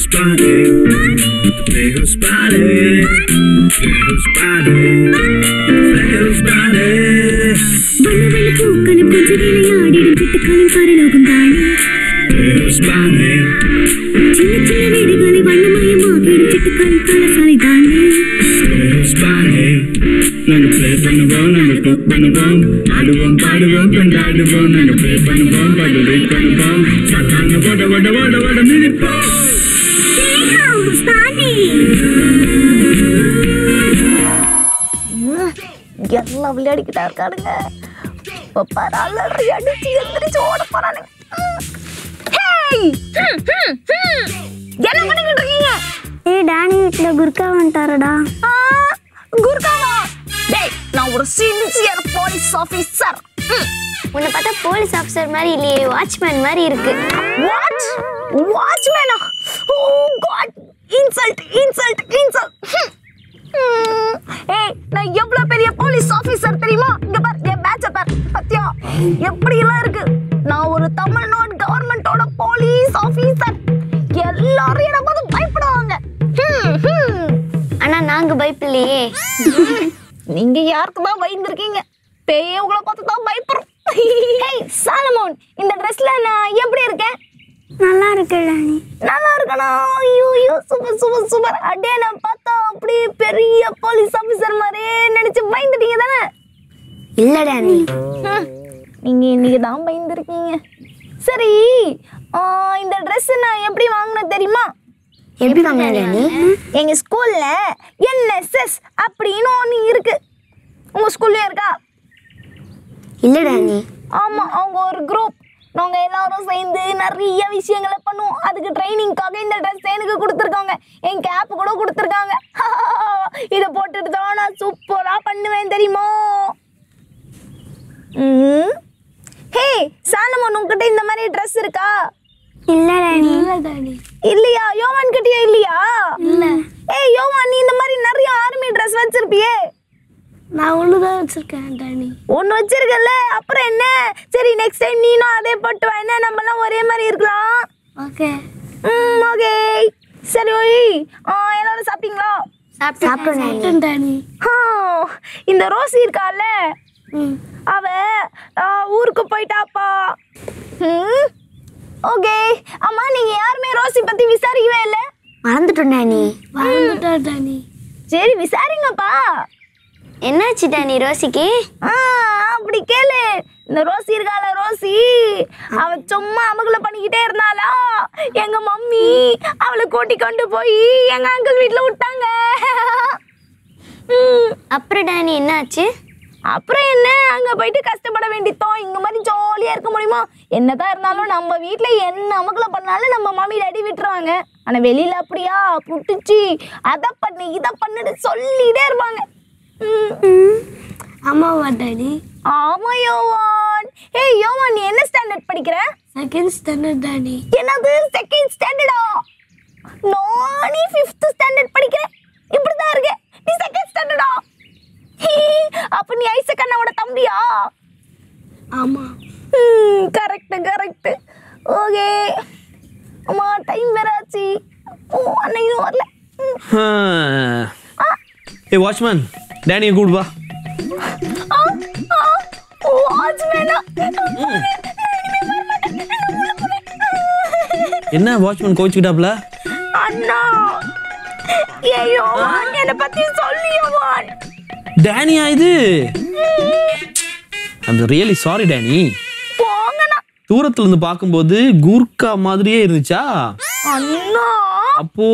spotted. Little spotted. Little spotted. Little spotted. வண்ண வண்ண பூக்களும் கொஞ்ச விளையாடிடும் சிட்டுக்களும் பரலோகம் தானே Little spotted. சின்ன சின்ன வீடுகளை வண்ணமயமாக்கிடும் சிட்டுக்களின் கலசாலை தானே Little spotted. நாங்க ப்ளே பண்ணுவோம் நாங்க குக் பண்ணுவோம் ஆடுவோம் பாடுவோம் கொண்டாடுவோம் நாங்க ப்ளே பண்ணுவோம் படுவை பண்ணுவோம் சத்தாங்க ஓட ஓட ஓட ஓட மிதிப்போம் எல்லாம் விளையாடிக்கிட்டா இருக்கானுங்க இப்போ பரவாயில்ல அடிச்சு எந்திரிச்சு ஓட போறானுங்க ஹேய்! ஹம், ஹம், ஹம். என்ன பண்ணிக்கிட்டு இருக்கீங்க ஏய் டானி வீட்டுல குர்கா வந்துட்டாரடா ஆ, குர்காவா டேய் நான் ஒரு சின்சியர் போலீஸ் ஆபீசர் உன்னை பார்த்தா போலீஸ் ஆஃபீஸர் மாதிரி இல்லையே வாட்ச்மேன் மாதிரி இருக்கு வாட் வாட்ச்மேனா oh God insult insult insult ஏய் நான் எவ்வளவு பெரிய போலீஸ் ஆபீசர் தெரியுமா இங்க பார் என் பேட்ச பார் சத்யா எப்படி எல்லாம் இருக்கு நான் ஒரு தமிழ்நாடு கவர்மெண்டோட போலீஸ் ஆபீசர் எல்லாரும் என்ன பார்த்து பயப்படுவாங்க ஹம், ஹம். ஆனா நாங்க பயப்பில்லையே நீங்க யாருக்கு தான் பயந்துருக்கீங்க பேயே உங்களை பார்த்து தான் பயப்படுறோம் ஹேய் சாலமோன் இந்த ட்ரெஸ்ல நான் எப்படி இருக்கேன் நல்லா இருக்கு டானி நல்லா இருக்கனா ஐயோ ஐயோ சூப்பர் சூப்பர் சூப்பர் அடே நான் பார்த்தா அப்படியே பெரிய போலீஸ் ஆபீசர் மாதிரியே நினைச்சு பயந்துட்டீங்க தானே இல்ல டானி ஹம், நீங்க இன்னைக்கு தான் பயந்துருக்கீங்க சரி ஆ, இந்த Dress நான் எப்படி வாங்கினேன் தெரியுமா எப்படி வாங்கின டானி எங்க ஸ்கூல்ல என்எஸ்எஸ் அப்படின்னு ஒன்று இருக்கு உங்க ஸ்கூல்லயும் இருக்கா இல்ல டானி ஆமா அவங்க ஒரு குரூப் நாங்க எல்லாரும் சேர்ந்து நிறைய விஷயங்களை பண்ணுவோம் அதுக்கு ட்ரைனிங்காக இந்த ட்ரெஸ் எனக்கு கொடுத்துருக்காங்க என் கேப் கூட கொடுத்துருக்காங்க இதை போட்டுட்டு தான் நான் சூப்பரா பண்ணுவேன் தெரியுமா ம் ஹே சாலமோன் உங்ககிட்ட இந்த மாதிரி ட்ரெஸ் இருக்கா இல்ல டானி இல்ல டானி இல்லையா யோவான் கிட்டயும் இல்லையா இல்ல ஏய் யோவான் நீ இந்த மாதிரி நிறைய ஆர்மி ட்ரெஸ் வச்சிருப்பியே நான் ஒண்ணுதான் வச்சிருக்கேன் டானி ஒன்று வச்சிருக்கல அப்புறம் என்ன சரி நெக்ஸ்ட் டைம் நீனும் அதே போட்டு வா என்ன நம்மலாம் ஒரே மாதிரி இருக்கலாம் ஓகே ம் ஓகே சரி ஓய் ஆ எல்லாரும் சாப்பிட்டீங்களா சாப்பிட்டேன் டானி ஆ, இந்த ரோசி இருக்கால அவ ஆ, ஊருக்கு போயிட்டாப்பா ம் ஓகே அம்மா நீங்க யாருமே ரோசி பத்தி விசாரிக்கவே இல்லை மறந்துட்டோம் டானி மறந்துட்டோம் டானி சரி விசாரிங்கப்பா என்னாச்சு டானி ரோசிக்கு ஆ அப்படி கேளு இந்த ரோசி இருக்கால ரோசி அவ சும்மா அமகுல பண்ணிக்கிட்டே இருந்தாளா எங்க மம்மி அவளை கூட்டி கொண்டு போய் எங்க அங்கிள் வீட்ல விட்டாங்க ம், அப்புறம் டானி என்னாச்சு அப்புறம் என்ன அங்க போயிட்டு கஷ்டப்பட வேண்டியதோம் இங்க மாதிரி ஜாலியா இருக்க முடியுமா என்னதான் இருந்தாலும் நம்ம வீட்ல என்ன அமகுல பண்ணாலும் நம்ம மம்மி டாடி விட்டுருவாங்க ஆனா வெளியில அப்படியா புட்டுச்சு அதை பண்ணு இதை பண்ணுன்னு சொல்லிட்டே இருப்பாங்க ம் ஆமாவா டானி ஆமா யோவான் ஏய் யோவான் நீ என்ன ஸ்டாண்டர்ட் படிக்கிற செகண்ட் ஸ்டாண்டர்ட் டானி என்னது செகண்ட் ஸ்டாண்டர்டா நானே ஃபிஃப்த் ஸ்டாண்டர்ட் படிக்கிறேன் இப்படிதான் இருக்க நீ செகண்ட் ஸ்டாண்டர்டா அப்ப நீ ஐசக் அண்ணாவோட தம்பியா ஆமா கரெக்ட் கரெக்ட் ஓகே அம்மா டைம் வேற ஆச்சு ஓ அன்னையும் வரல ம். ஏ வாட்ச்மேன் டேனியை கூப்பிடு வா ஆ, ஆ, ஓ வாட்ச்மேனா என்ன வாட்ச்மேன் கோச்சுக்கிட்டாப்ல அண்ணா ஐயோ என்னை பத்தி சொல்லியோவான் டேனியா இது ஐம் ரியலி சாரி டேனி போங்கண்ணா தூரத்துல இருந்து பார்க்கும்போது கூர்க்கா மாதிரியே இருந்துச்சா அண்ணா அப்போ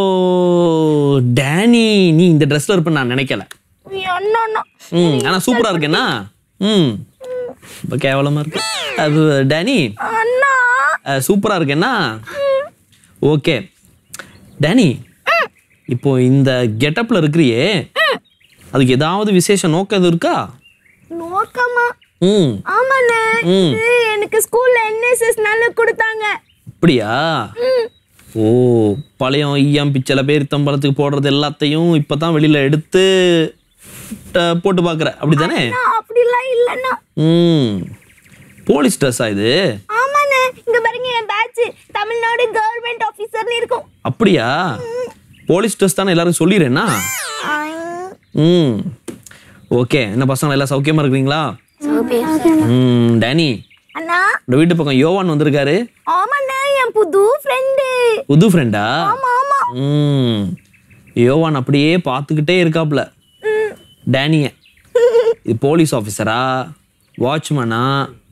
டேனி நீ இந்த ட்ரெஸ்ல இருப்ப நான் நினைக்கல அண்ணா அண்ணா ம் ஆனா சூப்பரா இருக்கேன்னா ம் ரொம்ப கேவலமா இருக்கு அது டேனி அண்ணா அஹ், சூப்பரா இருக்கேன்னா ஓகே டேனி இப்போ இந்த கெட்டப்ல இருக்கிறியே அதுக்கு ஏதாவது விசேஷ நோக்கம் எதுவும் இருக்கா நோக்கமா ம் ஆமாண்ணே ம். இது எனக்கு ஸ்கூல்ல என்எஸ்எஸ் நல்ல கொடுத்தாங்க அப்படியா ஓ பழையம் ஈயம் பிச்சளை பேரித்தம்பழத்துக்கு போடுறது எல்லாத்தையும் இப்பதான் வெளியில எடுத்து ட- போட்டு பார்க்குற அப்படிதானே அண்ணா, அப்படிலாம் இல்லைண்ணா ம் போலீஸ் ட்ரெஸ்ஸா இது ஆமாண்ணே இங்க பாருங்க என் பேட்ச் வச்சு தமிழ்நாடு கவர்மெண்ட் ஆபீசர்னு இருக்கும் அப்படியா போலீஸ் ட்ரெஸ் தானே எல்லாரும் சொல்லிடுறேன்னா ம் ஓகே என்ன பசங்க எல்லாம் சௌக்கியமா இருக்கிறீங்களா ம் டேனி அண்ணா இந்த வீட்டு பக்கம் யோவான் வந்திருக்காரு ஆமாண்ணா என் புது ஃப்ரெண்டு புது ஃப்ரெண்டா ஆமா ஆமா ம் யோவான் அப்படியே பார்த்துக்கிட்டே இருக்காப்ல டேனிய இது போலீஸ் ஆஃபீஸரா வாட்ச்மேனா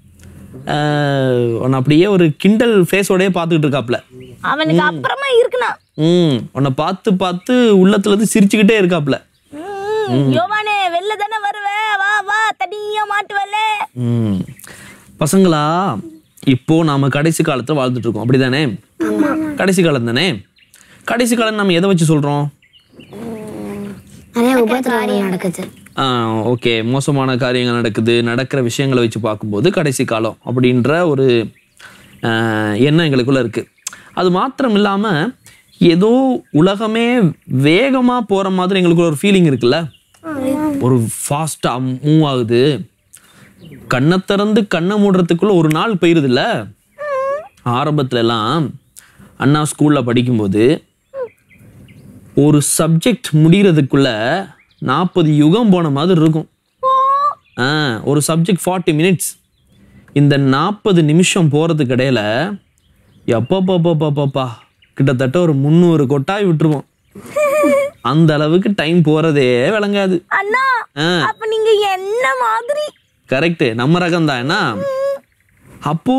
உன்னை அப்படியே ஒரு கிண்டல் ஃபேஸோடயே பார்த்துக்கிட்டு இருக்காப்ல அவனுக்கு அப்புறமா இருக்குண்ணா ம் உன்னை பார்த்து பார்த்து உள்ளத்துல இருந்து சிரிச்சுக்கிட்டே இருக்காப்ல ம், யோவானே வெளில தானே வருவ வா வா தனியா மாட்டுவல்ல ம் பசங்களா இப்போ நாம கடைசி காலத்துல வாழ்ந்துட்டு இருக்கோம் அப்படிதானே கடைசி காலம் தானே கடைசி காலம் நம்ம எதை வச்சு சொல்றோம் நிறைய உபத்திரவங்கள் நடக்குது ஓகே மோசமான காரியங்கள் நடக்குது நடக்கிற விஷயங்களை வச்சு பார்க்கும்போது கடைசி காலம் அப்படின்ற ஒரு ஆஹ், எண்ணம் எங்களுக்குள்ள இருக்கு அது மாத்திரம் இல்லாம ஏதோ உலகமே வேகமா போற மாதிரி எங்களுக்குள்ள ஒரு ஃபீலிங் இருக்குல்ல ஒரு ஃபாஸ்டா மூவ் ஆகுது கண்ணை திறந்து கண்ணை மூடுறதுக்குள்ள ஒரு நாள் போயிருதுல்ல ஆரம்பத்துல எல்லாம் அண்ணா ஸ்கூல்ல படிக்கும்போது ஒரு சப்ஜெக்ட் முடிகிறதுக்குள்ள நாற்பது யுகம் போன மாதிரி இருக்கும் ஆ ஒரு சப்ஜெக்ட் ஃபார்ட்டி மினிட்ஸ் இந்த நாற்பது நிமிஷம் போகிறதுக்கு இடையில எப்பப்பப்பப்பப்பா கிட்டத்தட்ட ஒரு முந்நூறு கொட்டாய் விட்டுருவோம் அந்த அளவுக்கு டைம் போகிறதே விளங்காது அண்ணா ஆ அப்ப நீங்க என்ன மாதிரி கரெக்டு நம்ம ரகம் தான் என்ன அப்போ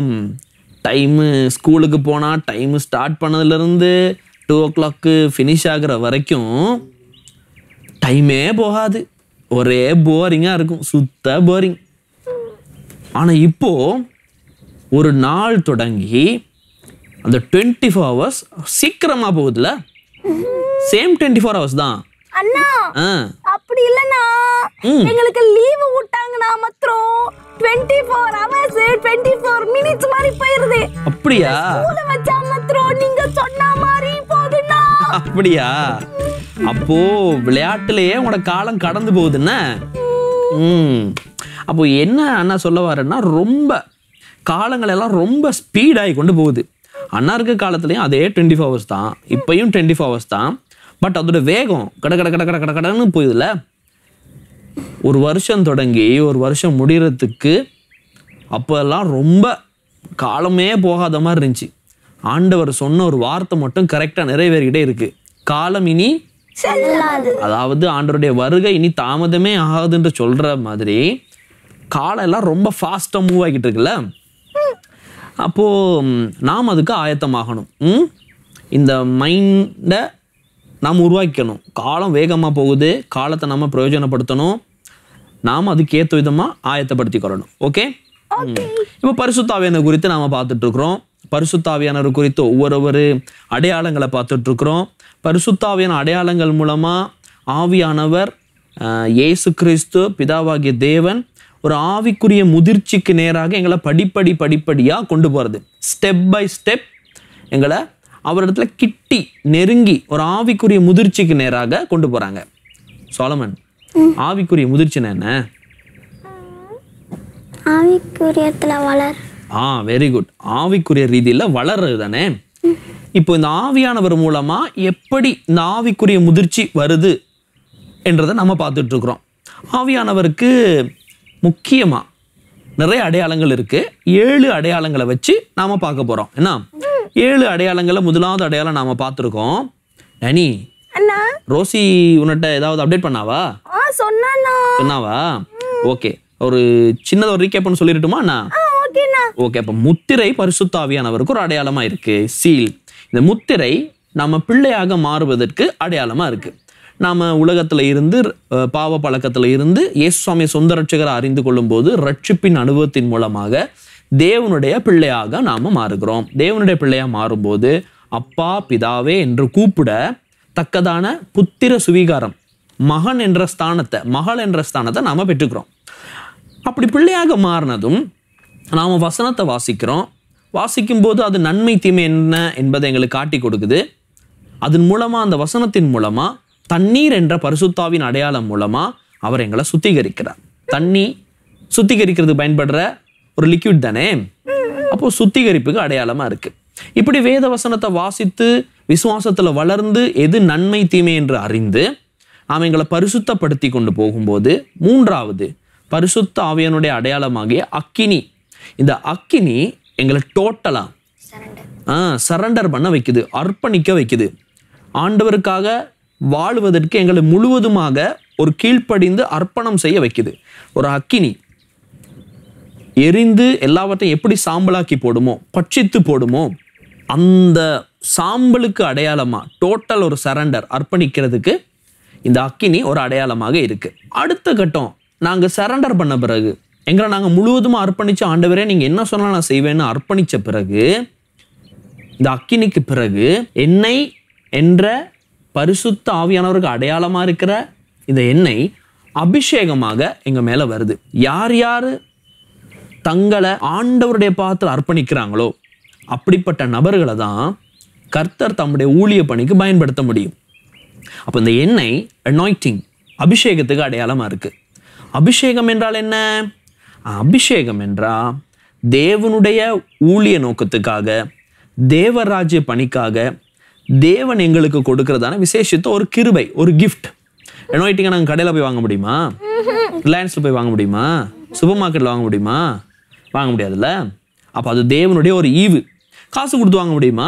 டைமு ஸ்கூலுக்கு போனால் டைமு ஸ்டார்ட் பண்ணதுலேருந்து டூ ஓ கிளாக்கு ஃபினிஷ் ஆகுற வரைக்கும் டைமே போகாது ஒரே போரிங்காக இருக்கும் சுத்த போரிங் ஆனால் இப்போ ஒரு நாள் தொடங்கி அந்த டுவெண்ட்டி ஃபோர் ஹவர்ஸ் சீக்கிரமாக போகுதுல்ல சேம் டுவெண்ட்டி ஃபோர் ஹவர்ஸ் தான் அண்ணா ஆ அப்படி இல்லனா ம். எங்களுக்கு லீவு விட்டாங்கன்னா மாத்திரம் twenty four hours twenty four minutes மாதிரி போயிருது அப்படியா ஸ்கூல வச்சா மாத்திரம் நீங்க சொன்ன மாதிரி போகுதுண்ணா அப்படியா அப்போ விளையாட்டுலயே உங்களோட காலம் கடந்து போகுதுன்னா ம் அப்போ என்ன அண்ணா சொல்ல வரேன்னா ரொம்ப காலங்கள் எல்லாம் ரொம்ப ஸ்பீடாகி கொண்டு போகுது அண்ணா இருக்க காலத்துலயும் அதே டுவெண்ட்டி ஃபோர் ஹவர்ஸ் தான் இப்பயும் டுவெண்ட்டி ஃபோர் ஹவர்ஸ் தான் பட் அதோட வேகம் கட கட கட கட கட கடன்னு போகுதுல்ல ஒரு வருஷம் தொடங்கி ஒரு வருஷம் முடியறதுக்கு அப்போல்லாம் ரொம்ப காலமே போகாத மாதிரி இருந்துச்சு ஆண்டவர் சொன்ன ஒரு வார்த்தை மட்டும் கரெக்டாக நிறைவேறிக்கிட்டே இருக்கு காலம் இனி செல்லாது அதாவது ஆண்டவருடைய வருகை இனி தாமதமே ஆகாதுன்ற சொல்ற மாதிரி காலம் எல்லாம் ரொம்ப ஃபாஸ்ட்டாக மூவ் ஆகிட்டு இருக்குல்ல அப்போ ம், நாம் அதுக்கு ஆயத்தமாகணும் ம்? இந்த மைண்டை நாம் உருவாக்கிக்கணும் காலம் வேகமாக போகுது காலத்தை நம்ம பிரயோஜனப்படுத்தணும் நாம் அதுக்கு ஏற்ற விதமாக ஆயத்தப்படுத்திக்கிறணும் ஓகே இப்போ பரிசுத்தாவியானவர் குறித்து நாம் பார்த்துட்டு இருக்கிறோம் பரிசுத்தாவியானவர் குறித்து ஒவ்வொரு அடையாளங்களை பார்த்துட்டு இருக்கிறோம் பரிசுத்தாவியான அடையாளங்கள் மூலமாக ஆவியானவர் ஆஹ், இயேசு கிறிஸ்து பிதாவாகிய தேவன் ஒரு ஆவிக்குரிய முதிர்ச்சிக்கு நேராக எங்களை படிப்படி படிப்படியாக கொண்டு போகிறது ஸ்டெப் பை ஸ்டெப் எங்களை அவரிடத்துல கிட்டி நெருங்கி ஒரு ஆவிக்குரிய முதிர்ச்சிக்கு நேராக கொண்டு போகிறாங்க சோலமன் ஆவிக்குரிய முதிர்ச்சினா என்ன ஆவிக்குரியத்துல வளர் ஆ வெரி குட் ஆவிக்குரிய ரீதியில் வளர்றது தானே இப்போ இந்த ஆவியானவர் மூலமா எப்படி இந்த ஆவிக்குரிய முதிர்ச்சி வருது என்றதை நம்ம பார்த்துட்டு இருக்கிறோம் ஆவியானவருக்கு முக்கியமா நிறைய அடையாளங்கள் இருக்கு ஏழு அடையாளங்களை வச்சு நாம பார்க்க போறோம் என்ன ஏழு அடையாளங்களை முதலாவது அடையாளம் நாம பார்த்துருக்கோம் டனி அண்ணா ரோசி உன்கிட்ட ஏதாவது அப்டேட் பண்ணாவா ஆ சொன்னாண்ணா சொன்னாவா ஓகே ஒரு சின்னதாக ஒரு ரீகேப்னு சொல்லிடட்டுமா நான் ஆ ஓகேண்ணா ஓகே அப்போ முத்திரை பரிசுத்தாவியானவருக்கு ஒரு அடையாளமா இருக்கு சீல் இந்த முத்திரை நம்ம பிள்ளையாக மாறுவதற்கு அடையாளமா இருக்கு நாம உலகத்துல இருந்து அஹ், பாவ பழக்கத்துல இருந்து இயேசு சுவாமியை சொந்த ரட்சகரை அறிந்து கொள்ளும்போது ரட்சிப்பின் அனுபவத்தின் மூலமாக தேவனுடைய பிள்ளையாக நாம மாறுகிறோம் தேவனுடைய பிள்ளையா மாறும்போது அப்பா பிதாவே என்று கூப்பிட தக்கதான புத்திர சுவீகாரம் மகன் என்ற ஸ்தானத்தை மகள் என்ற ஸ்தானத்தை நாம பெற்றுக்கிறோம் அப்படி பிள்ளையாக மாறினதும் நாம் வசனத்தை வாசிக்கிறோம் வாசிக்கும்போது அது நன்மை தீமை என்ன என்பதை எங்களுக்கு காட்டி கொடுக்குது அதன் மூலமா அந்த வசனத்தின் மூலமா தண்ணீர் என்ற பரிசுத்தாவின் அடையாளம் மூலமா அவர் எங்களை சுத்திகரிக்கிறார் தண்ணி சுத்திகரிக்கிறதுக்கு பயன்படுற ஒரு லிக்விட் தானே அப்போ சுத்திகரிப்புக்கு அடையாளமா இருக்கு இப்படி வேத வசனத்தை வாசித்து விசுவாசத்துல வளர்ந்து எது நன்மை தீமை என்று அறிந்து நாம் எங்களை பரிசுத்தப்படுத்தி கொண்டு போகும்போது மூன்றாவது பரிசுத்த ஆவியனுடைய அடையாளமாகிய அக்கினி இந்த அக்கினி எங்களை டோட்டலா ஆ சரண்டர் பண்ண வைக்குது அர்ப்பணிக்க வைக்குது ஆண்டவருக்காக வாழுவதற்கு எங்களை முழுவதுமாக ஒரு கீழ்ப்படிந்து அர்ப்பணம் செய்ய வைக்குது ஒரு அக்கினி எரிந்து எல்லாவற்றையும் எப்படி சாம்பலாக்கி போடுமோ பட்சித்து போடுமோ அந்த சாம்பலுக்கு அடையாளமா டோட்டல் ஒரு சரண்டர் அர்ப்பணிக்கிறதுக்கு இந்த அக்கினி ஒரு அடையாளமாக இருக்கு அடுத்த கட்டம் நாங்க சரண்டர் பண்ண பிறகு எங்களை நாங்க முழுவதுமா அர்ப்பணிச்ச ஆண்டவரே நீங்க என்ன சொன்னாலும் நான் செய்வேன்னு அர்ப்பணிச்ச பிறகு இந்த அக்கினிக்கு பிறகு எண்ணெய் என்ற பரிசுத்த ஆவியானவருக்கு அடையாளமா இருக்கிற இந்த எண்ணெய் அபிஷேகமாக எங்க மேல வருது யார் யாரு தங்களை ஆண்டவருடைய பாத்திரம் அர்ப்பணிக்கிறாங்களோ அப்படிப்பட்ட நபர்களை தான் கர்த்தர் தம்முடைய ஊழிய பணிக்கு பயன்படுத்த முடியும் அப்போ இந்த எண்ணெய் அனாய்டிங் அபிஷேகத்துக்கு அடையாளமா இருக்கு அபிஷேகம் என்றால் என்ன அபிஷேகம் என்றால் தேவனுடைய ஊழிய நோக்கத்துக்காக தேவராஜ்ய பணிக்காக தேவன் எங்களுக்கு கொடுக்கறதான விசேஷித்த ஒரு கிருபை ஒரு கிஃப்ட் அனாய்டிங்கை நாங்கள் கடையில் போய் வாங்க முடியுமா ரிலையன்ஸில் போய் வாங்க முடியுமா சூப்பர் மார்க்கெட்டில் வாங்க முடியுமா வாங்க முடியாதுல்ல அப்போ அது தேவனுடைய ஒரு ஈவு காசு கொடுத்து வாங்க முடியுமா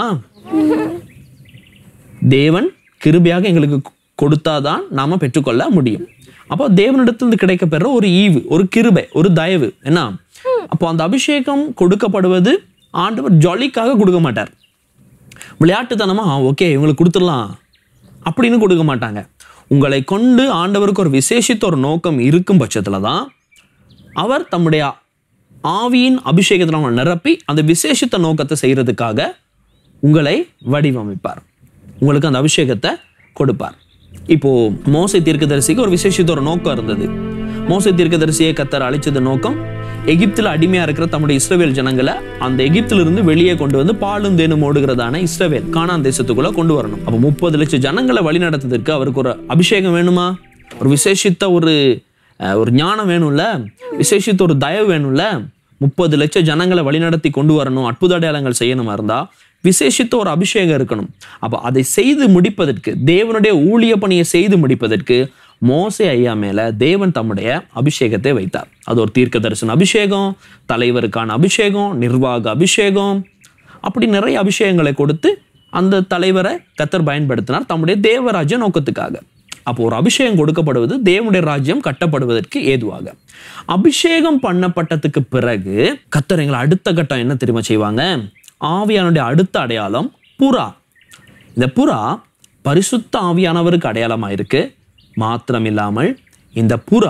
தேவன் கிருபையாக எங்களுக்கு கொ- கொடுத்தாதான் நாம பெற்றுக்கொள்ள முடியும் அப்போ தேவனிடத்திலிருந்து கிடைக்கப்பெற ஒரு ஈவு ஒரு கிருபை ஒரு தயவு என்ன அப்போ அந்த அபிஷேகம் கொடுக்கப்படுவது ஆண்டவர் ஜாலிக்காக கொடுக்க மாட்டார் விளையாட்டுத்தனமா ஓகே இவங்களுக்கு கொடுத்துடலாம் அப்படின்னு கொடுக்க மாட்டாங்க உங்களை கொண்டு ஆண்டவருக்கு ஒரு விசேஷித்த ஒரு நோக்கம் இருக்கும் பட்சத்துல தான் அவர் தம்முடைய ஆவியின் அபிஷேகத்தில் அவங்களை நிரப்பி அந்த விசேஷித்த நோக்கத்தை செய்யறதுக்காக உங்களை வடிவமைப்பார் உங்களுக்கு அந்த அபிஷேகத்தை கொடுப்பார் இப்போ மோசை தீர்க்கதரிசிக்கு ஒரு விசேஷித்த ஒரு நோக்கம் இருந்தது மோசை தீர்க்கதரிசியை கத்தர் அழிச்சது நோக்கம் எகிப்தில் அடிமையா இருக்கிற தம்முடைய இஸ்ரவேல் ஜனங்களை அந்த எகிப்தில இருந்து வெளியே கொண்டு வந்து பாலும் தேனும் ஓடுகிறதான இஸ்ரவேல் கானான் தேசத்துக்குள்ள கொண்டு வரணும் அப்போ முப்பது லட்சம் ஜனங்களை வழி நடத்துறதுக்கு அவருக்கு ஒரு அபிஷேகம் வேணுமா ஒரு விசேஷித்த ஒரு அஹ், ஒரு ஞானம் வேணும்ல விசேஷித்த ஒரு தயவு வேணும்ல முப்பது லட்சம் ஜனங்களை வழிநடத்தி கொண்டு வரணும் அற்புத அடையாளங்கள் செய்யணுமா இருந்தா விசேஷித்த ஒரு அபிஷேகம் இருக்கணும் அப்போ அதை செய்து முடிப்பதற்கு தேவனுடைய ஊழிய பணியை செய்து முடிப்பதற்கு மோசே ஐயா மேல தேவன் தம்முடைய அபிஷேகத்தை வைத்தார் அது ஒரு தீர்க்க தரிசன அபிஷேகம் தலைவருக்கான அபிஷேகம் நிர்வாக அபிஷேகம் அப்படி நிறைய அபிஷேகங்களை கொடுத்து அந்த தலைவரை கத்தர் பயன்படுத்தினார் தம்முடைய தேவராஜ்ய நோக்கத்துக்காக அப்போ ஒரு அபிஷேகம் கொடுக்கப்படுவது தேவனுடைய ராஜ்யம் கட்டப்படுவதற்கு ஏதுவாக அபிஷேகம் பண்ணப்பட்டதுக்கு பிறகு கத்தர் எங்களை அடுத்த கட்டம் என்ன தெரியுமா செய்வாங்க ஆவியானுடைய அடுத்த அடையாளம் புறா இந்த புறா பரிசுத்த ஆவியானவருக்கு அடையாளமா இருக்கு மாத்திரம் இல்லாமல் இந்த புறா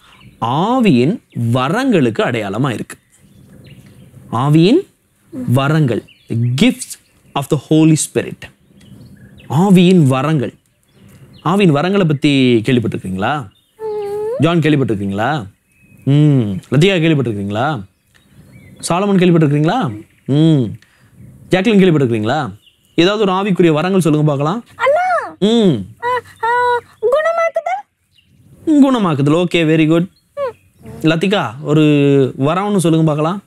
ஆவியின் வரங்களுக்கு அடையாளமா இருக்கு ஆவியின் வரங்கள் gifts of the Holi Spirit ஆவியின் வரங்கள் ஆவியின் வரங்களை பற்றி கேள்விப்பட்டிருக்கீங்களா ஜான் கேள்விப்பட்டிருக்கீங்களா ம் லத்திகா கேள்விப்பட்டிருக்கீங்களா சாலமன் கேள்விப்பட்டிருக்கீங்களா ம் ஜாக்லின் கேள்விப்பட்டிருக்கீங்களா ஏதாவது ஒரு ஆவிக்குரிய வரங்கள் சொல்லுங்க பார்க்கலாம் அண்ணா ம் ஆ, ஆ, குணமாக்குதல் குணமாக்குதல் ஓகே வெரி குட் லத்திகா ஒரு வரம்னு சொல்லுங்க பார்க்கலாம்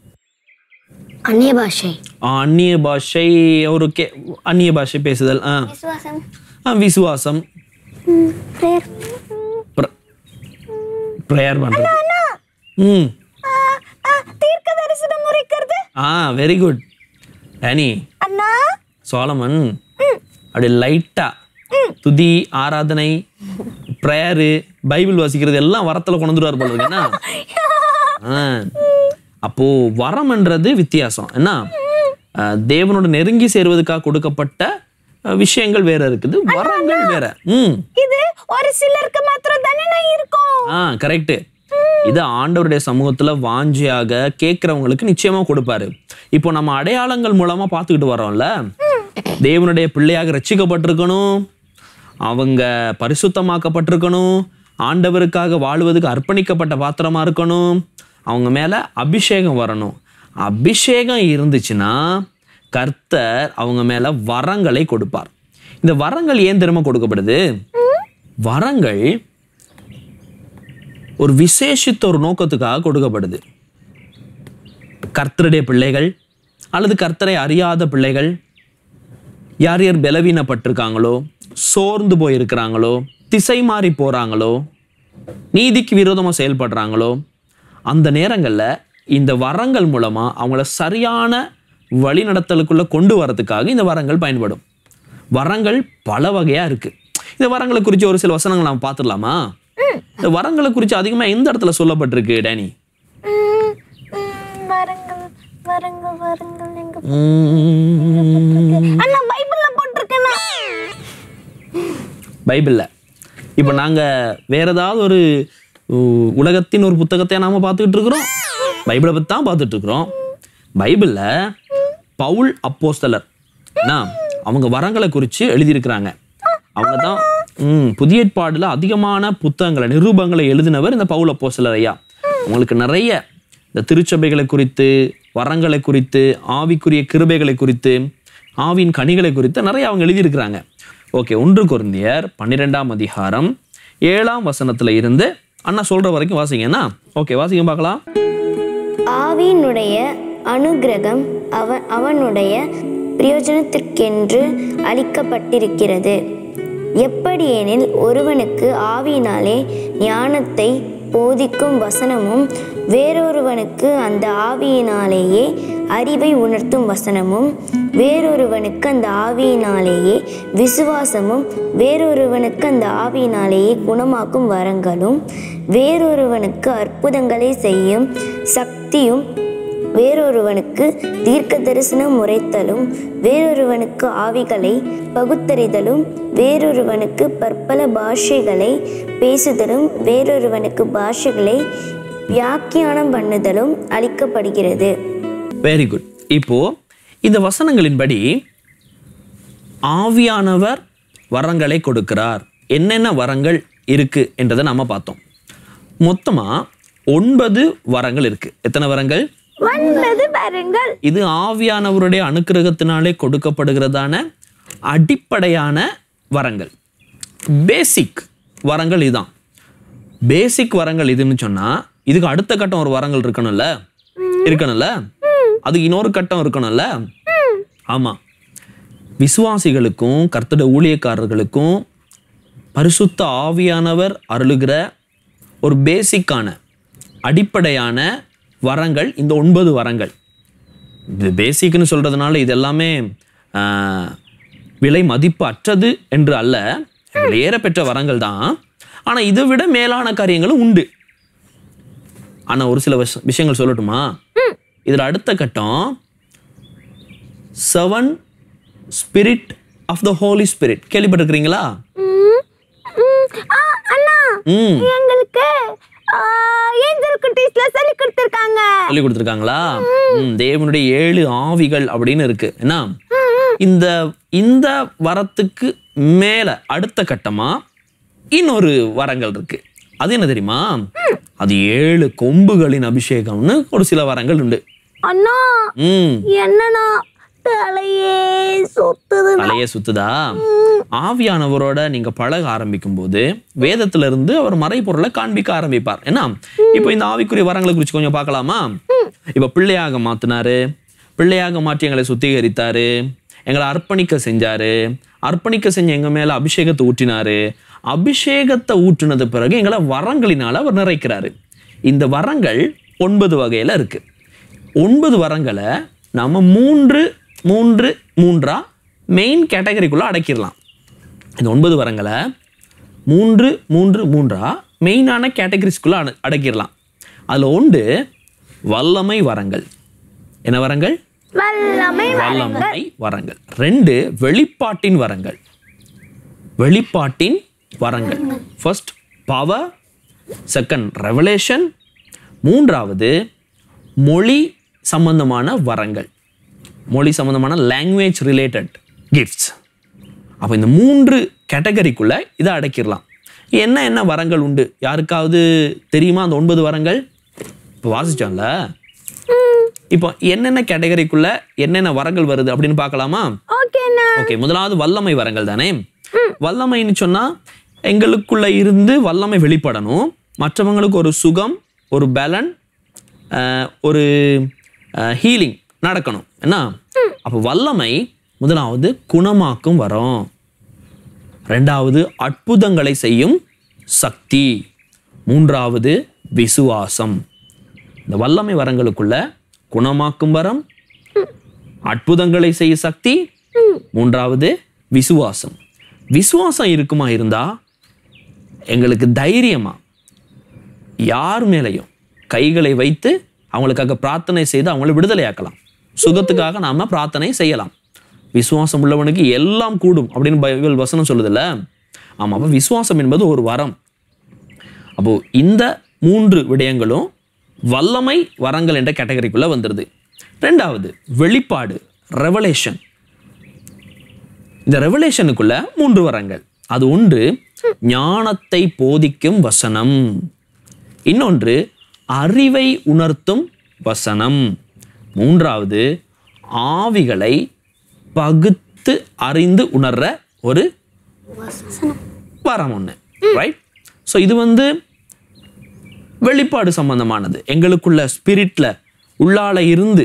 அந்நிய பாஷை ஆ, அந்நிய பாஷை ஒரு கே அந்நிய பாஷை பேசுதல் ஆ விசுவாசம் ஆ, விசுவாசம் பிரேயர் ப்ரேயர் பண்றது ம் தீர்க்க தரிசனம் முறைக்கிறது ஆ வெரி குட் டேனி அண்ணா சோலமன் அப்படி லைட்டா துதி ஆராதனை ப்ரேயரு பைபிள் வாசிக்கிறது எல்லாம் வரத்துல கொண்டு வந்துருவார் போல இருக்கு என்ன ஆ. அப்போ வரம்ன்றது வித்தியாசம் என்ன ஆ, தேவனோட நெருங்கி சேருவதற்காக கொடுக்கப்பட்ட ஆ, விஷயங்கள் வேற இருக்குது வரங்கள் வேற ம் இது ஒரு சிலருக்கு மாத்திரம் தானே இருக்கும் ஆ கரெக்ட் இது ஆண்டவருடைய சமூகத்துல வாஞ்சியாக கேட்கறவங்களுக்கு நிச்சயமா கொடுப்பாரு இப்போ நம்ம அடையாளங்கள் மூலமா பார்த்துக்கிட்டு வரோம்ல தேவனுடைய பிள்ளையாக ரட்சிக்கப்பட்டிருக்கணும் அவங்க பரிசுத்தமாக்கப்பட்டிருக்கணும் ஆண்டவருக்காக வாழ்வதற்கு அர்ப்பணிக்கப்பட்ட பாத்திரமா இருக்கணும் அவங்க மேல அபிஷேகம் வரணும் அபிஷேகம் இருந்துச்சுன்னா கர்த்தர் அவங்க மேல வரங்களை கொடுப்பார் இந்த வரங்கள் ஏன் திரும்ப கொடுக்கப்படுது வரங்கள் ஒரு விசேஷித்த ஒரு நோக்கத்துக்காக கொடுக்கப்படுது கர்த்தருடைய பிள்ளைகள் அல்லது கர்த்தரை அறியாத பிள்ளைகள் யார் யார் பலவீனப்பட்டிருக்காங்களோ சோர்ந்து போயிருக்கிறாங்களோ திசை மாறி போகிறாங்களோ நீதிக்கு விரோதமாக செயல்படுறாங்களோ அந்த நேரங்களில் இந்த வரங்கள் மூலமாக அவங்கள சரியான வழிநடத்தலுக்குள்ளே கொண்டு வரதுக்காக இந்த வரங்கள் பயன்படும் வரங்கள் பல வகையாக இருக்குது இந்த வரங்களை குறித்து ஒரு சில வசனங்கள் நாம் பார்த்துடலாமா இந்த வரங்களை குறித்து அதிகமாக எந்த இடத்துல சொல்லப்பட்டிருக்கு டேனி ம், ம், வரங்கள் வரங்கள் வரங்கள் எங்க உம், அண்ணா பைபிள்ல போட்டிருக்கேண்ணா பைபிளில் இப்போ நாங்கள் வேற ஏதாவது ஒரு உ, உலகத்தின் ஒரு புத்தகத்தை நாம பார்த்துக்கிட்டு இருக்கிறோம் பைபிளை பற்றி தான் பார்த்துட்டு இருக்கிறோம் பைபிளில் பவுல் அப்போஸ்தலர் என்ன அவங்க வரங்களை குறித்து எழுதியிருக்கிறாங்க அவங்க தான் ம், புதிய ஏற்பாடுல அதிகமான புத்தகங்களை நிரூபங்களை எழுதினவர் இந்த பவுல் அப்போஸ்தலர் ஐயா உங்களுக்கு நிறைய இந்த திருச்சபைகளை குறித்து வரங்களை குறித்து ஆவிக்குரிய கிருபைகளை குறித்து ஆவின் கனிகளை குறித்து நிறைய அவங்க எழுதியிருக்கிறாங்க ஓகே ஒன்று கொரிந்தியர் பன்னிரெண்டாம் அதிகாரம் ஏழாம் வசனத்துல இருந்து அண்ணா சொல்ற வரைக்கும் வாசிங்கன்னா ஓகே வாசிங்க பார்க்கலாம் ஆவியினுடைய அனுக்கிரகம் அவன் அவனுடைய பிரயோஜனத்திற்கென்று அளிக்கப்பட்டிருக்கிறது எப்படியெனில் ஒருவனுக்கு ஆவியினாலே ஞானத்தை போதிக்கும் வசனமும் வேறொருவனுக்கு அந்த ஆவியினாலேயே அறிவை உணர்த்தும் வசனமும் வேறொருவனுக்கு அந்த ஆவியினாலேயே விசுவாசமும் வேறொருவனுக்கு அந்த ஆவியினாலேயே குணமாக்கும் வரங்களும் வேறொருவனுக்கு அற்புதங்களை செய்யும் சக்தியும் வேறொருவனுக்கு தீர்க்க தரிசனம் உரைத்தலும் வேறொருவனுக்கு ஆவிகளை பகுத்தறிதலும் வேறொருவனுக்கு பற்பல பாஷைகளை பேசுதலும் வேறொருவனுக்கு பாஷைகளை வியாக்கியானம் பண்ணுதலும் அளிக்கப்படுகிறது வெரி குட் இப்போ இந்த வசனங்களின்படி ஆவியானவர் வரங்களை கொடுக்கிறார் என்னென்ன வரங்கள் இருக்கு என்றதை நம்ம பார்த்தோம் மொத்தமா ஒன்பது வரங்கள் இருக்கு எத்தனை வரங்கள் ஒன்பது வரங்கள் இது ஆவியானவருடைய அனுக்கிரகத்தினாலே கொடுக்கப்படுகிறதான அடிப்படையான வரங்கள் பேசிக் வரங்கள் இதுதான் பேசிக் வரங்கள் இதுன்னு சொன்னா இதுக்கு அடுத்த கட்டம் ஒரு வரங்கள் இருக்கணும்ல இருக்கணும்ல அதுக்கு இன்னொரு கட்டம் இருக்கணும்ல ஆமா விசுவாசிகளுக்கும் கர்த்தட ஊழியக்காரர்களுக்கும் பரிசுத்த ஆவியானவர் அருளுகிற ஒரு பேசிக்கான அடிப்படையான வரங்கள் இந்த ஒன்பது வரங்கள் இது பேசிக்னு சொல்றதுனால இது எல்லாமே ஆஹ், விலை மதிப்பு அற்றது என்று அல்ல விலையேற பெற்ற வரங்கள் தான் ஆனா இதை விட மேலான காரியங்களும் உண்டு ஆனா ஒரு சில விஷ- விஷயங்கள் சொல்லட்டுமா இதுல அடுத்த கட்டம் seven spirit of the Holi spirit கேள்விப்பட்டிருக்கிறீங்களா ம், ம், ஆ, அண்ணா ம் எங்களுக்கு ஏஞ்சல் குட்டீஸ்ல சொல்லி கொடுத்துருக்காங்க சொல்லி கொடுத்துருக்காங்களா ம், தேவனுடைய ஏழு ஆவிகள் அப்படின்னு இருக்கு என்ன இந்த இந்த வரத்துக்கு மேல அடுத்த கட்டமா இன்னொரு வரங்கள் இருக்கு அது என்ன தெரியுமா அது ஏழு கொம்புகளின் அபிஷேகம்னு ஒரு சில வரங்கள் உண்டு அண்ணா ம் என்னண்ணா தலையே சொத்துது தலையே சுத்துதா ஆவியானவரோட நீங்க பழக ஆரம்பிக்கும் போது வேதத்துல இருந்து அவர் மறைபொருளை காண்பிக்க ஆரம்பிப்பார் என்ன இப்போ இந்த ஆவிக்குரிய வரங்களை குறித்து கொஞ்சம் பார்க்கலாமா இப்ப பிள்ளையாக மாத்தினாரு பிள்ளையாக மாற்றி எங்களை சுத்திகரித்தாரு எங்களை அர்ப்பணிக்க செஞ்சாரு அர்ப்பணிக்க செஞ்ச எங்க மேல அபிஷேகத்தை ஊற்றினாரு அபிஷேகத்தை ஊற்றினது பிறகு எங்களை வரங்களினால அவர் நிறைக்கிறாரு இந்த வரங்கள் ஒன்பது வகையில இருக்கு ஒன்பது வரங்களை நம்ம மூன்று மூன்று மூன்றா மெயின் கேட்டகரிக்குள்ள அடக்கிடலாம் இந்த ஒன்பது வரங்களை மூன்று மூன்று மூன்றா மெயினான கேட்டகரிஸ்குள்ள அட அடக்கிடலாம் அதில் ஒன்று வல்லமை வரங்கள் என்ன வரங்கள் வல்லமை வல்லமை வரங்கள் ரெண்டு வெளிப்பாட்டின் வரங்கள் வெளிப்பாட்டின் வரங்கள் ஃபர்ஸ்ட் பவர் செகண்ட் ரெவலேஷன் மூன்றாவது மொழி சம்பந்தமான வரங்கள் மொழி சம்பந்தமான லாங்குவேஜ் ரிலேட்டட் கிஃப்ட்ஸ் அப்போ இந்த மூன்று கேட்டகரிக்குள்ள இதை அடக்கிடலாம் என்ன என்ன வரங்கள் உண்டு யாருக்காவது தெரியுமா அந்த ஒன்பது வரங்கள் இப்போ வாசிச்சோம்ல இப்போ என்னென்ன கேட்டகரிக்குள்ள என்னென்ன வரங்கள் வருது அப்படின்னு பார்க்கலாமா ஓகேண்ணா ஓகே முதலாவது வல்லமை வரங்கள் தானே வல்லமைன்னு சொன்னா எங்களுக்குள்ள இருந்து வல்லமை வெளிப்படணும் மற்றவங்களுக்கு ஒரு சுகம் ஒரு பலன் ஒரு ஹீலிங் நடக்கணும் என்ன அப்போ வல்லமை முதலாவது குணமாக்கும் வரம் ரெண்டாவது அற்புதங்களை செய்யும் சக்தி மூன்றாவது விசுவாசம் இந்த வல்லமை வரங்களுக்குள்ள குணமாக்கும் வரம் அற்புதங்களை செய்ய சக்தி மூன்றாவது விசுவாசம் விசுவாசம் இருக்குமா இருந்தா எங்களுக்கு தைரியமா யார் மேலையும் கைகளை வைத்து அவங்களுக்காக பிரார்த்தனை செய்து அவங்களை விடுதலையாக்கலாம் சுகத்துக்காக நாம பிரார்த்தனை செய்யலாம் விசுவாசம் உள்ளவனுக்கு எல்லாம் கூடும் அப்படின்னு பைபிள் வசனம் சொல்லுதுல்ல ஆமா அப்ப விசுவாசம் என்பது ஒரு வரம் அப்போ இந்த மூன்று விடயங்களும் வல்லமை வரங்கள் என்ற கேட்டகரிக்குள்ள வந்துருது ரெண்டாவது வெளிப்பாடு ரெவலேஷன் இந்த ரெவலேஷனுக்குள்ள மூன்று வரங்கள் அது ஒன்று ஞானத்தை போதிக்கும் வசனம் இன்னொன்று அறிவை உணர்த்தும் வசனம் மூன்றாவது ஆவிகளை பகுத்து அறிந்து உணர்ற ஒரு வரம் ஒன்று ரைட் ஸோ இது வந்து வெளிப்பாடு சம்பந்தமானது எங்களுக்குள்ள ஸ்பிரிட்ல உள்ளால இருந்து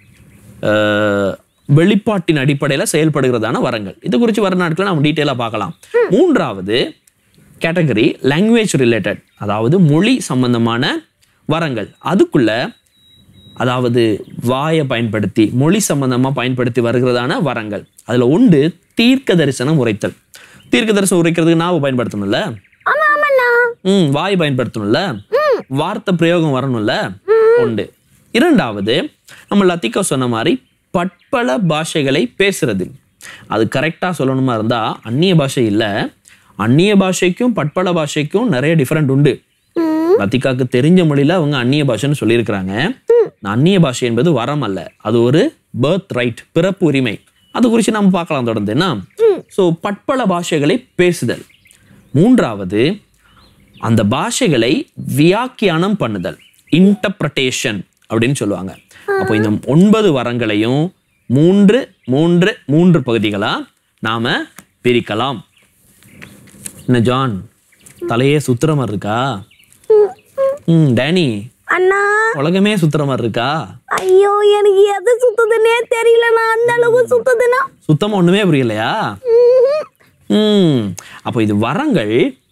அஹ், வெளிப்பாட்டின் அடிப்படையில் செயல்படுகிறதான வரங்கள் இது குறித்து வர நாட்களில் நம்ம டீட்டெயிலாக பார்க்கலாம் மூன்றாவது கேட்டகரி லாங்குவேஜ் ரிலேட்டட் அதாவது மொழி சம்பந்தமான வரங்கள் அதுக்குள்ள அதாவது வாயை பயன்படுத்தி மொழி சம்பந்தமா பயன்படுத்தி வருகிறதான வரங்கள் அதுல ஒன்று தீர்க்க தரிசனம் உரைத்தல் தீர்க்க தரிசனம் உரைக்கிறதுக்கு நாவை பயன்படுத்தணும்ல ஆமா ஆமாண்ணா ம் வாய் பயன்படுத்தணும்ல வார்த்தை பிரயோகம் வரணும்ல உண்டு இரண்டாவது நம்ம லத்திகா சொன்ன மாதிரி பட்பல பாஷைகளை பேசுறது அது கரெக்டாக சொல்லணுமா இருந்தா அந்நிய பாஷை இல்லை அந்நிய பாஷைக்கும் பட்பல பாஷைக்கும் நிறைய டிஃப்ரெண்ட் உண்டு லத்திகாக்கு தெரிஞ்ச மொழியில அவங்க அந்நிய பாஷைன்னு சொல்லியிருக்கிறாங்க அந்நிய பாஷை என்பது வரம் அல்ல அது ஒரு பர்த் ரைட் பிறப்பு உரிமை அது குறித்து நம்ம பார்க்கலாம் தொடர்ந்து என்ன ஸோ பட்பல பாஷைகளை பேசுதல் மூன்றாவது அந்த பாஷைகளை வியாக்கியானம் பண்ணுதல் இன்டர்பிரட்டேஷன் அப்படின்னு சொல்லுவாங்க அப்போ இந்த ஒன்பது வரங்களையும் மூன்று மூன்று மூன்று பகுதிகளா நாம பிரிக்கலாம் என்ன ஜான் தலையே சுத்துற மாதிரி இருக்கா ம் டேனி அண்ணா உலகமே சுத்துற மாதிரி இருக்கா ஐயோ எனக்கு எது சுத்துதுன்னே தெரியலண்ணா அந்த அளவு சுத்துதுண்ணா சுத்தமா ஒண்ணுமே புரியலையா ம் அப்போ இது வரங்கள்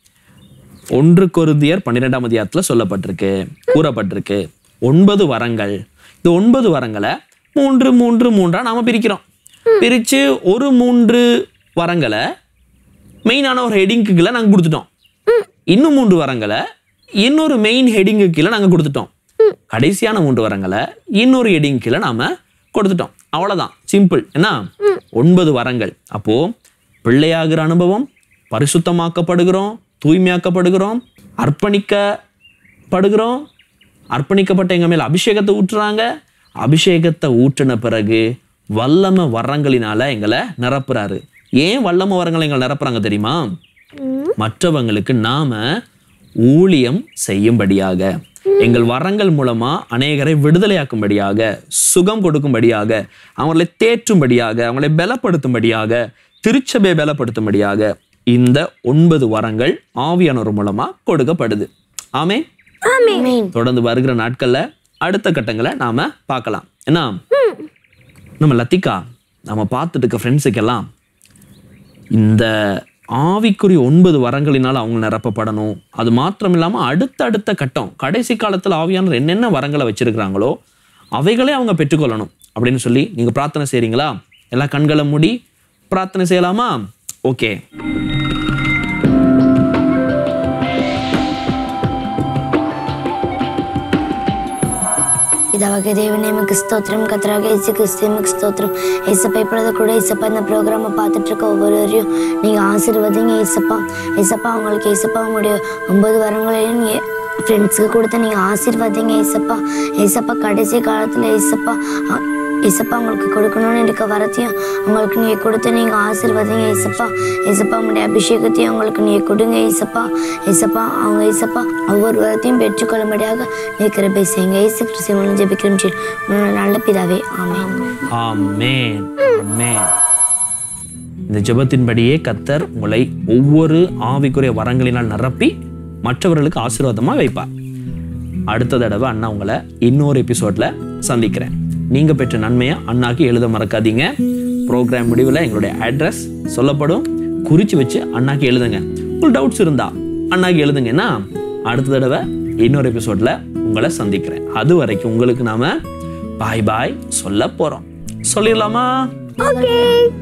ஒன்று கொருந்தியர் பன்னிரெண்டாம் அதிகாரத்துல சொல்லப்பட்டிருக்கு கூறப்பட்டிருக்கு ஒன்பது வரங்கள் இந்த ஒன்பது வரங்களை மூன்று மூன்று மூன்றா நாம பிரிக்கிறோம் பிரிச்சு ஒரு மூன்று வரங்களை மெயினான ஒரு ஹெடிங்க்கு கீழே நாங்கள் கொடுத்துட்டோம் இன்னும் மூன்று வரங்களை இன்னொரு மெயின் ஹெடிங்கு கீழே நாங்கள் கொடுத்துட்டோம் கடைசியான மூன்று வரங்களை இன்னொரு ஹெடிங் கீழே நாம கொடுத்துட்டோம் அவ்வளவுதான் சிம்பிள் என்ன ஒன்பது வரங்கள் அப்போ பிள்ளையாகிற அனுபவம் பரிசுத்தமாக்கப்படுகிறோம் தூய்மையாக்கப்படுகிறோம் அர்ப்பணிக்கப்படுகிறோம் அர்ப்பணிக்கப்பட்ட எங்க மேல அபிஷேகத்தை ஊற்றுறாங்க அபிஷேகத்தை ஊற்றின பிறகு வல்லம வரங்களினால எங்களை நிரப்புறாரு ஏன் வல்லம வரங்களை எங்களை நிரப்புறாங்க தெரியுமா மற்றவங்களுக்கு நாம ஊழியம் செய்யும்படியாக எங்கள் வரங்கள் மூலமா அநேகரை விடுதலையாக்கும்படியாக சுகம் கொடுக்கும்படியாக அவங்களை தேற்றும்படியாக அவங்களை பலப்படுத்தும்படியாக திருச்சபை பலப்படுத்தும்படியாக இந்த ஒன்பது வரங்கள் ஆவியானவர் மூலமா கொடுக்கப்படுது ஆமே தொடர்ந்து வருகிற நாட்கள்ல அடுத்த கட்டங்களை நாம பார்க்கலாம் என்ன நம்ம லத்திகா நம்ம பார்த்துட்டு இருக்க ஃப்ரெண்ட்ஸுக்கெல்லாம் இந்த ஆவிக்குரிய ஒன்பது வரங்களினால் அவங்க நிரப்பப்படணும் அது மாத்திரம் இல்லாமல் அடுத்த அடுத்த கட்டம் கடைசி காலத்தில் ஆவியானவர் என்னென்ன வரங்களை வச்சிருக்கிறாங்களோ அவைகளே அவங்க பெற்றுக்கொள்ளணும் அப்படின்னு சொல்லி நீங்கள் பிரார்த்தனை செய்கிறீங்களா எல்லாம் கண்களை மூடி பிரார்த்தனை செய்யலாமா ஓகே இதாவாக தேவனே எமக்கு ஸ்தோத்திரம் கத்தராக இயேசு கிறிஸ்து எமக்கு ஸ்தோத்திரம் ஏசப்பா இப்பொழுது கூட ஏசப்பா இந்த ப்ரோக்ராமை பார்த்துட்டு இருக்க ஒவ்வொருவரையும் நீங்கள் ஆசீர்வதிங்க ஏசப்பா ஏசப்பா உங்களுக்கு ஏசப்பா உங்களுடைய ஒன்பது வரங்களையும் நீங்கள் ஃப்ரெண்ட்ஸுக்கு கொடுத்து நீங்கள் ஆசீர்வதிங்க ஏசப்பா ஏசப்பா கடைசி காலத்தில் ஏசப்பா அ- ஏசப்பா உங்களுக்கு கொடுக்கணும்னு இருக்க வரத்தையும் உங்களுக்கு நீங்கள் கொடுத்து நீங்கள் ஆசீர்வதிங்க ஏசப்பா ஏசப்பா உங்களுடைய அபிஷேகத்தையும் உங்களுக்கு நீங்கள் கொடுங்க ஏசப்பா ஏசப்பா அவங்க ஏசப்பா ஒவ்வொரு வரத்தையும் பெற்றுக்கொள்ளும்படியாக நீ கிருபை செய்யுங்க ஏசு கிறிஸ்து மூலம் ஜெபிக்கிறோம் ஜீ. உன்னோட நல்ல பிதாவே ஆமென் ஆமென் ஆமென் இந்த ஜெபத்தின்படியே கத்தர் உங்களை ஒவ்வொரு ஆவிக்குரிய வரங்களினால் நிரப்பி மற்றவர்களுக்கு ஆசீர்வாதமா வைப்பார் அடுத்த தடவை அண்ணா உங்களை இன்னொரு எபிசோட்ல சந்திக்கிறேன் நீங்கள் பெற்ற நன்மையை அண்ணாக்கு எழுத மறக்காதீங்க ப்ரோக்ராம் முடிவில் எங்களுடைய அட்ரஸ் சொல்லப்படும் குறித்து வச்சு அண்ணாக்கு எழுதுங்க உங்களுக்கு டவுட்ஸ் இருந்தா அண்ணாக்கு எழுதுங்கன்னா அடுத்த தடவை இன்னொரு எபிசோட்ல உங்களை சந்திக்கிறேன் அது வரைக்கும் உங்களுக்கு நாம பாய் பாய் சொல்ல போறோம் சொல்லிடலாமா ஓகே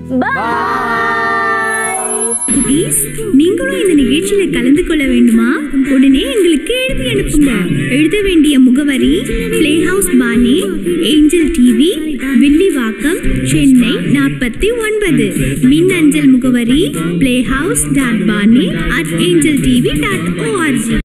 பாய் குட்டீஸ் நீங்களும் இந்த நிகழ்ச்சியில கலந்து கொள்ள வேண்டுமா உடனே எங்களுக்கு எழுதி அனுப்புங்க எழுத வேண்டிய முகவரி பிளே ஹவுஸ் பானே ஏஞ்சல் டிவி வில்லிவாக்கம் சென்னை நாற்பத்தி ஒன்பது மின்னஞ்சல் முகவரி பிளே ஹவுஸ் டாட் பானே at angel TV dot O R G